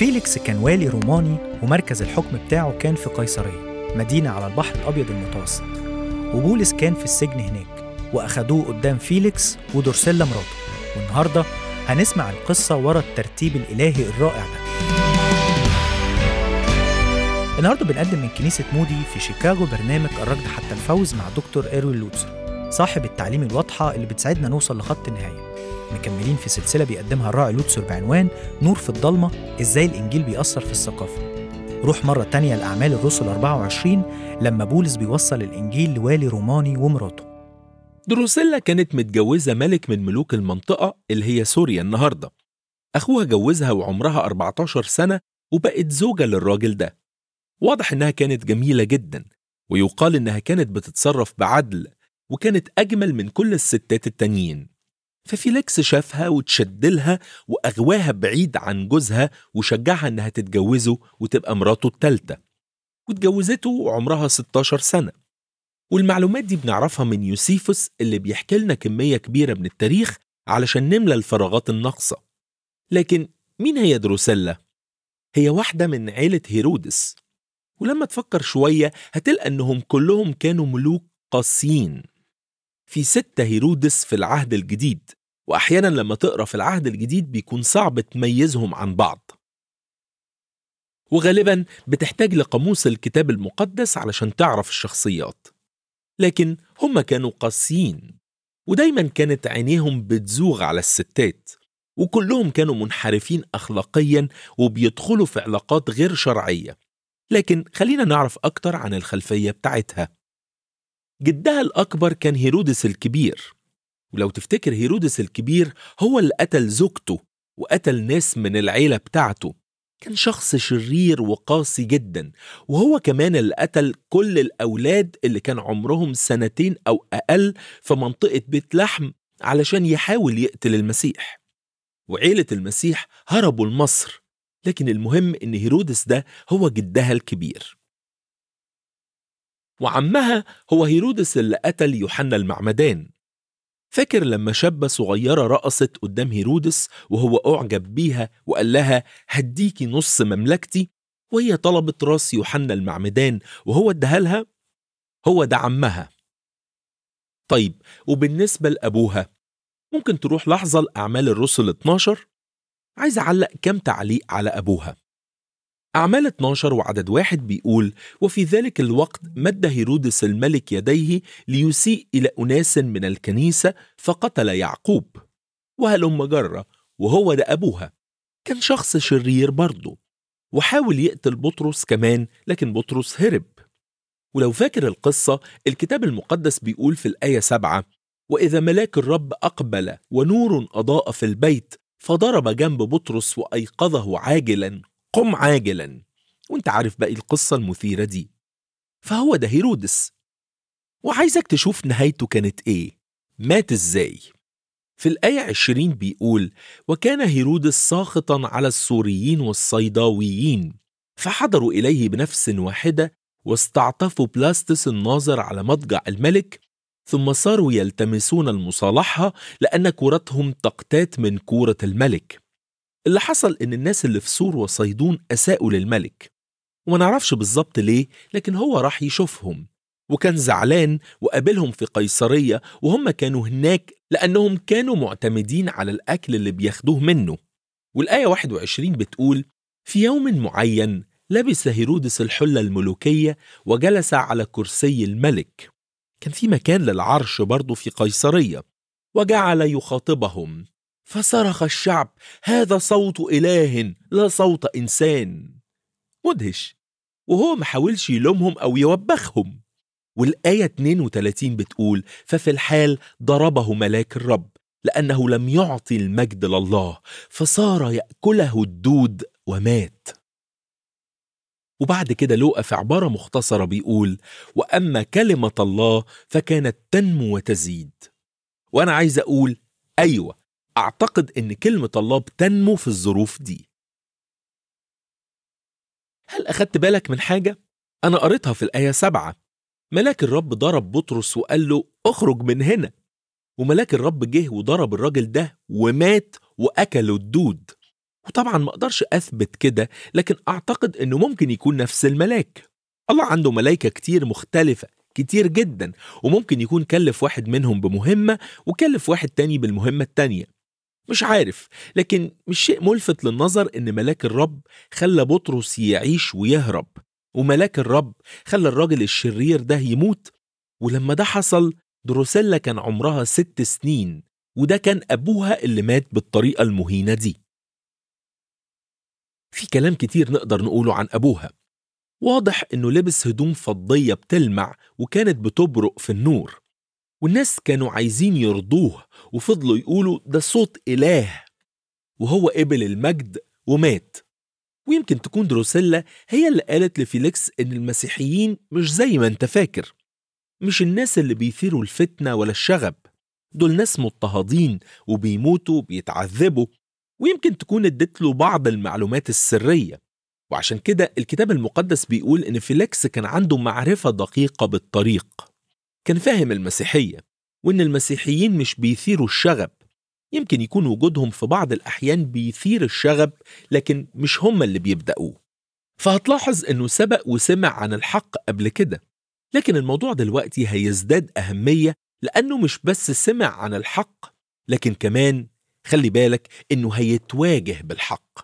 فيليكس كان والي روماني ومركز الحكم بتاعه كان في قيصرية مدينة على البحر الأبيض المتوسط وبولس كان في السجن هناك وأخدوه قدام فيليكس ودورسيلا مراته والنهاردة هنسمع القصة ورا الترتيب الإلهي الرائع ده النهارده بنقدم من كنيسة مودي في شيكاغو برنامج الركض حتى الفوز مع دكتور إيروين لوتسر صاحب التعليم الواضحة اللي بتساعدنا نوصل لخط النهاية مكملين في سلسلة بيقدمها الراعي لوتسر بعنوان نور في الضلمة إزاي الإنجيل بيأثر في الثقافة روح مرة تانية لأعمال الرسل 24 لما بولس بيوصل الإنجيل لوالي روماني ومراته دروسيلا كانت متجوزة ملك من ملوك المنطقة اللي هي سوريا النهاردة أخوها جوزها وعمرها 14 سنة وبقت زوجة للراجل ده واضح إنها كانت جميلة جدا ويقال إنها كانت بتتصرف بعدل وكانت أجمل من كل الستات التانيين ففيليكس شافها وتشدلها وأغواها بعيد عن جوزها وشجعها إنها تتجوزه وتبقى مراته التالتة واتجوزته وعمرها 16 سنة والمعلومات دي بنعرفها من يوسيفوس اللي بيحكي لنا كمية كبيرة من التاريخ علشان نملى الفراغات الناقصة لكن مين هي دروسيلا؟ هي واحدة من عيلة هيرودس ولما تفكر شوية هتلقى إنهم كلهم كانوا ملوك قاسيين في ستة هيرودس في العهد الجديد وأحيانا لما تقرأ في العهد الجديد بيكون صعب تميزهم عن بعض وغالبا بتحتاج لقاموس الكتاب المقدس علشان تعرف الشخصيات لكن هم كانوا قاسيين ودايما كانت عينيهم بتزوغ على الستات وكلهم كانوا منحرفين أخلاقيا وبيدخلوا في علاقات غير شرعية لكن خلينا نعرف أكتر عن الخلفية بتاعتها جدها الأكبر كان هيرودس الكبير ولو تفتكر هيرودس الكبير هو اللي قتل زوجته وقتل ناس من العيلة بتاعته كان شخص شرير وقاسي جدا وهو كمان اللي قتل كل الأولاد اللي كان عمرهم سنتين أو أقل في منطقة بيت لحم علشان يحاول يقتل المسيح وعيلة المسيح هربوا لمصر لكن المهم إن هيرودس ده هو جدها الكبير وعمها هو هيرودس اللي قتل يوحنا المعمدان فاكر لما شابة صغيرة رقصت قدام هيرودس وهو أعجب بيها وقال لها هديكي نص مملكتي وهي طلبت راس يوحنا المعمدان وهو اداها لها هو ده عمها طيب وبالنسبة لأبوها ممكن تروح لحظة لأعمال الرسل 12 عايز أعلق كم تعليق على أبوها أعمال 12 وعدد واحد بيقول وفي ذلك الوقت مد هيرودس الملك يديه ليسيء إلى أناس من الكنيسة فقتل يعقوب وهلم جرة وهو ده أبوها كان شخص شرير برضه وحاول يقتل بطرس كمان لكن بطرس هرب ولو فاكر القصة الكتاب المقدس بيقول في الآية سبعة وإذا ملاك الرب أقبل ونور أضاء في البيت فضرب جنب بطرس وأيقظه عاجلا قم عاجلا وانت عارف باقي القصة المثيرة دي فهو ده هيرودس وعايزك تشوف نهايته كانت ايه مات ازاي في الآية 20 بيقول وكان هيرودس ساخطا على السوريين والصيداويين فحضروا إليه بنفس واحدة واستعطفوا بلاستس الناظر على مضجع الملك ثم صاروا يلتمسون المصالحة لأن كورتهم تقتات من كورة الملك اللي حصل إن الناس اللي في سور وصيدون أساءوا للملك وما نعرفش بالظبط ليه لكن هو راح يشوفهم وكان زعلان وقابلهم في قيصرية وهم كانوا هناك لأنهم كانوا معتمدين على الأكل اللي بياخدوه منه والآية 21 بتقول في يوم معين لبس هيرودس الحلة الملوكية وجلس على كرسي الملك كان في مكان للعرش برضه في قيصرية وجعل يخاطبهم فصرخ الشعب هذا صوت إله لا صوت إنسان مدهش وهو ما حاولش يلومهم أو يوبخهم والآية 32 بتقول ففي الحال ضربه ملاك الرب لأنه لم يعطي المجد لله فصار يأكله الدود ومات وبعد كده لوقا في عبارة مختصرة بيقول وأما كلمة الله فكانت تنمو وتزيد وأنا عايز أقول أيوة أعتقد إن كلمة الله بتنمو في الظروف دي هل أخدت بالك من حاجة؟ أنا قريتها في الآية سبعة ملاك الرب ضرب بطرس وقال له اخرج من هنا وملاك الرب جه وضرب الراجل ده ومات وأكله الدود وطبعا ما اقدرش اثبت كده لكن اعتقد انه ممكن يكون نفس الملاك الله عنده ملائكة كتير مختلفة كتير جدا وممكن يكون كلف واحد منهم بمهمة وكلف واحد تاني بالمهمة التانية مش عارف لكن مش شيء ملفت للنظر ان ملاك الرب خلى بطرس يعيش ويهرب وملاك الرب خلى الراجل الشرير ده يموت ولما ده حصل دروسيلا كان عمرها ست سنين وده كان أبوها اللي مات بالطريقة المهينة دي في كلام كتير نقدر نقوله عن أبوها واضح إنه لبس هدوم فضية بتلمع وكانت بتبرق في النور والناس كانوا عايزين يرضوه وفضلوا يقولوا ده صوت إله وهو قبل المجد ومات ويمكن تكون دروسيلا هي اللي قالت لفيليكس إن المسيحيين مش زي ما أنت فاكر مش الناس اللي بيثيروا الفتنة ولا الشغب دول ناس مضطهدين وبيموتوا وبيتعذبوا ويمكن تكون ادت له بعض المعلومات السرية وعشان كده الكتاب المقدس بيقول إن فيليكس كان عنده معرفة دقيقة بالطريق كان فاهم المسيحية وإن المسيحيين مش بيثيروا الشغب يمكن يكون وجودهم في بعض الأحيان بيثير الشغب لكن مش هم اللي بيبدأوه فهتلاحظ إنه سبق وسمع عن الحق قبل كده لكن الموضوع دلوقتي هيزداد أهمية لأنه مش بس سمع عن الحق لكن كمان خلي بالك إنه هيتواجه بالحق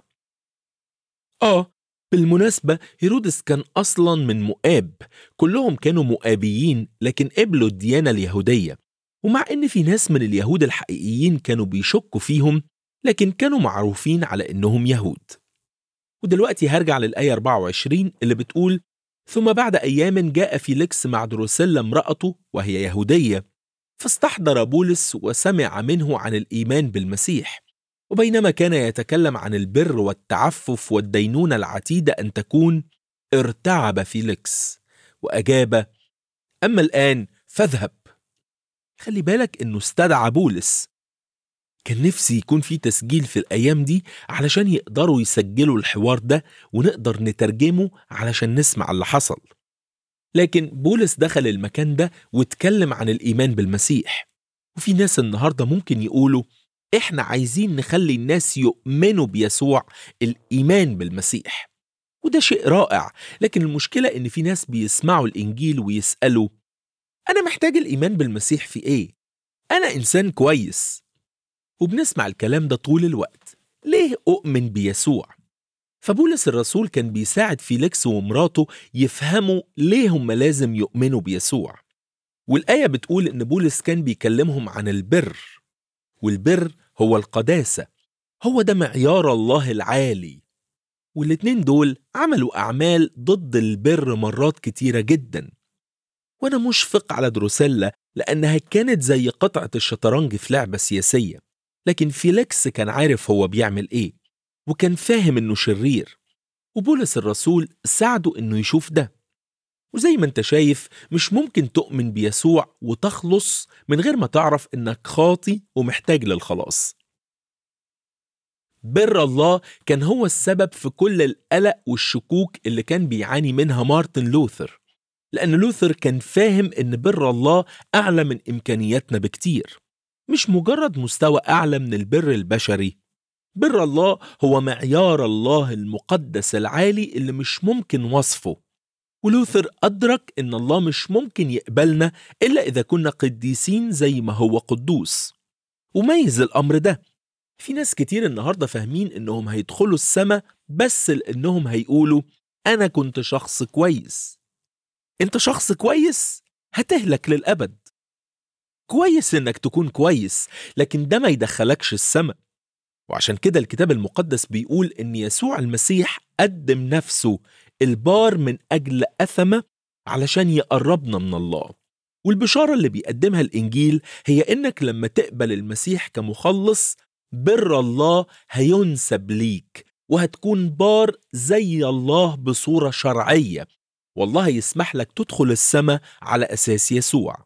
آه بالمناسبة هيرودس كان أصلا من مؤاب كلهم كانوا مؤابيين لكن قبلوا الديانة اليهودية ومع إن في ناس من اليهود الحقيقيين كانوا بيشكوا فيهم لكن كانوا معروفين على إنهم يهود ودلوقتي هرجع للآية 24 اللي بتقول ثم بعد أيام جاء فيليكس مع دروسيلا امرأته وهي يهودية فاستحضر بولس وسمع منه عن الإيمان بالمسيح وبينما كان يتكلم عن البر والتعفف والدينونة العتيدة أن تكون ارتعب فيليكس وأجاب أما الآن فاذهب خلي بالك أنه استدعى بولس كان نفسي يكون في تسجيل في الأيام دي علشان يقدروا يسجلوا الحوار ده ونقدر نترجمه علشان نسمع اللي حصل لكن بولس دخل المكان ده واتكلم عن الإيمان بالمسيح وفي ناس النهاردة ممكن يقولوا إحنا عايزين نخلي الناس يؤمنوا بيسوع الإيمان بالمسيح وده شيء رائع لكن المشكلة إن في ناس بيسمعوا الإنجيل ويسألوا أنا محتاج الإيمان بالمسيح في إيه؟ أنا إنسان كويس وبنسمع الكلام ده طول الوقت ليه أؤمن بيسوع؟ فبولس الرسول كان بيساعد فيليكس ومراته يفهموا ليه هم لازم يؤمنوا بيسوع والآية بتقول إن بولس كان بيكلمهم عن البر والبر هو القداسة هو ده معيار الله العالي والاتنين دول عملوا أعمال ضد البر مرات كتيرة جدا وأنا مشفق على دروسيلا لأنها كانت زي قطعة الشطرنج في لعبة سياسية لكن فيليكس كان عارف هو بيعمل إيه وكان فاهم إنه شرير وبولس الرسول ساعده إنه يشوف ده وزي ما انت شايف مش ممكن تؤمن بيسوع وتخلص من غير ما تعرف انك خاطي ومحتاج للخلاص بر الله كان هو السبب في كل القلق والشكوك اللي كان بيعاني منها مارتن لوثر لأن لوثر كان فاهم إن بر الله أعلى من إمكانياتنا بكتير مش مجرد مستوى أعلى من البر البشري بر الله هو معيار الله المقدس العالي اللي مش ممكن وصفه ولوثر أدرك إن الله مش ممكن يقبلنا إلا إذا كنا قديسين زي ما هو قدوس وميز الأمر ده في ناس كتير النهاردة فاهمين إنهم هيدخلوا السماء بس لأنهم هيقولوا أنا كنت شخص كويس أنت شخص كويس هتهلك للأبد كويس إنك تكون كويس لكن ده ما يدخلكش السماء وعشان كده الكتاب المقدس بيقول إن يسوع المسيح قدم نفسه البار من أجل أثمة علشان يقربنا من الله والبشارة اللي بيقدمها الإنجيل هي إنك لما تقبل المسيح كمخلص بر الله هينسب ليك وهتكون بار زي الله بصورة شرعية والله يسمح لك تدخل السماء على أساس يسوع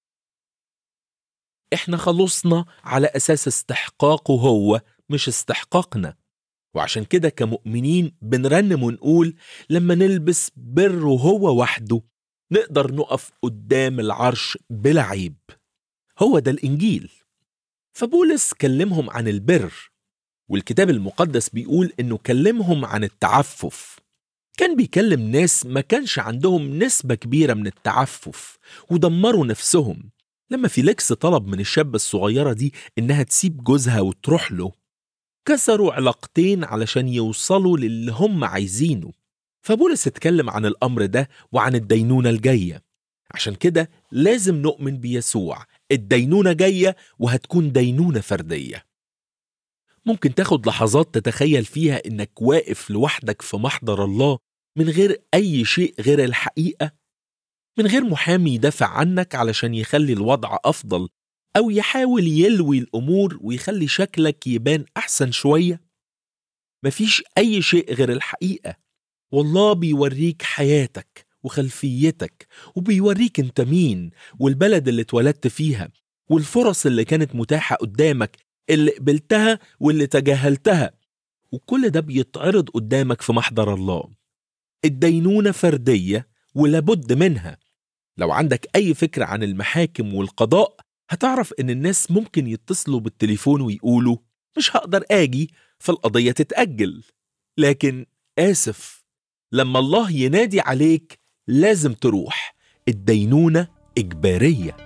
إحنا خلصنا على أساس استحقاقه هو مش استحقاقنا وعشان كده كمؤمنين بنرنم ونقول لما نلبس بره هو وحده نقدر نقف قدام العرش بلا عيب هو ده الإنجيل فبولس كلمهم عن البر والكتاب المقدس بيقول إنه كلمهم عن التعفف كان بيكلم ناس ما كانش عندهم نسبة كبيرة من التعفف ودمروا نفسهم لما فيليكس طلب من الشابة الصغيرة دي إنها تسيب جوزها وتروح له كسروا علاقتين علشان يوصلوا للي هم عايزينه فبولس اتكلم عن الأمر ده وعن الدينونة الجاية عشان كده لازم نؤمن بيسوع الدينونة جاية وهتكون دينونة فردية ممكن تاخد لحظات تتخيل فيها إنك واقف لوحدك في محضر الله من غير أي شيء غير الحقيقة من غير محامي يدافع عنك علشان يخلي الوضع أفضل أو يحاول يلوي الأمور ويخلي شكلك يبان أحسن شوية مفيش أي شيء غير الحقيقة والله بيوريك حياتك وخلفيتك وبيوريك انت مين والبلد اللي اتولدت فيها والفرص اللي كانت متاحة قدامك اللي قبلتها واللي تجاهلتها وكل ده بيتعرض قدامك في محضر الله الدينونة فردية ولابد منها لو عندك أي فكرة عن المحاكم والقضاء هتعرف إن الناس ممكن يتصلوا بالتليفون ويقولوا مش هقدر آجي فالقضية تتأجل لكن آسف لما الله ينادي عليك لازم تروح الدينونة إجبارية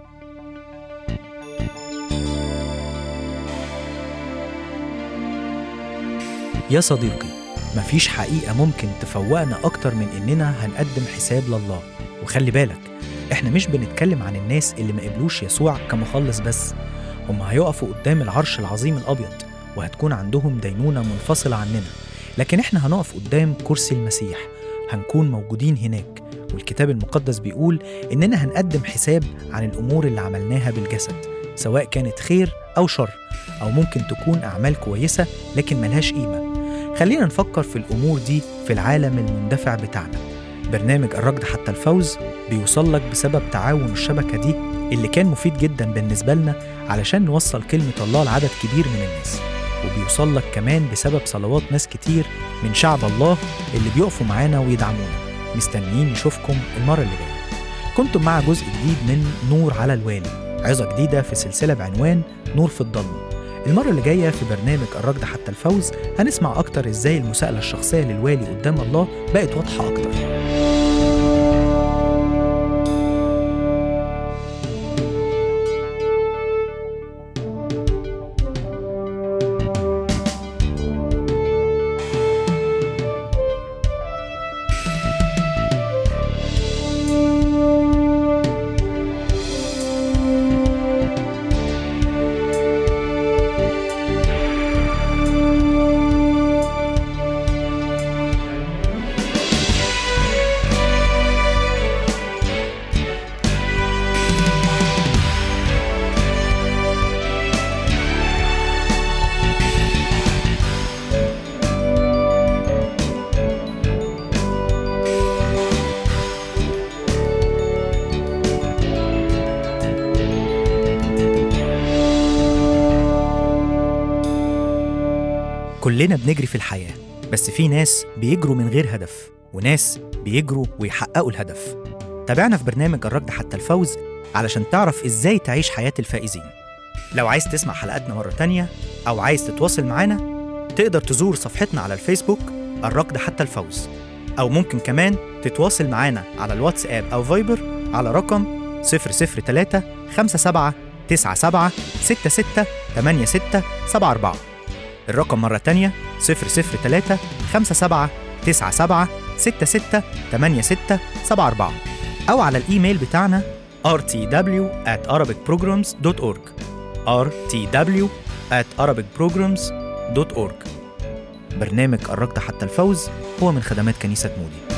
يا صديقي مفيش حقيقة ممكن تفوقنا أكتر من إننا هنقدم حساب لله وخلي بالك إحنا مش بنتكلم عن الناس اللي ما قبلوش يسوع كمخلص بس هم هيقفوا قدام العرش العظيم الأبيض وهتكون عندهم دينونة منفصلة عننا لكن إحنا هنقف قدام كرسي المسيح هنكون موجودين هناك والكتاب المقدس بيقول إننا هنقدم حساب عن الأمور اللي عملناها بالجسد سواء كانت خير أو شر أو ممكن تكون أعمال كويسة لكن ملهاش قيمة خلينا نفكر في الأمور دي في العالم المندفع بتاعنا برنامج الركض حتى الفوز بيوصل لك بسبب تعاون الشبكة دي اللي كان مفيد جدا بالنسبة لنا علشان نوصل كلمة الله لعدد كبير من الناس وبيوصل لك كمان بسبب صلوات ناس كتير من شعب الله اللي بيقفوا معانا ويدعمونا مستنيين نشوفكم المرة اللي جاية كنتم مع جزء جديد من نور على الوالي عظة جديدة في سلسلة بعنوان نور في الضلمة المرة اللي جاية في برنامج الركض حتى الفوز هنسمع أكتر إزاي المساءلة الشخصية للوالي قدام الله بقت واضحة أكتر كلنا بنجري في الحياة بس في ناس بيجروا من غير هدف وناس بيجروا ويحققوا الهدف تابعنا في برنامج الركض حتى الفوز علشان تعرف ازاي تعيش حياة الفائزين لو عايز تسمع حلقاتنا مرة تانية أو عايز تتواصل معانا تقدر تزور صفحتنا على الفيسبوك الركض حتى الفوز أو ممكن كمان تتواصل معانا على الواتساب أو فايبر على رقم 003 57 97 66 86 74 الرقم مرة تانية 003 57 97 66 86 74 أو على الإيميل بتاعنا rtw at arabicprograms.org rtw at arabicprograms.org برنامج الركض حتى الفوز هو من خدمات كنيسة مودي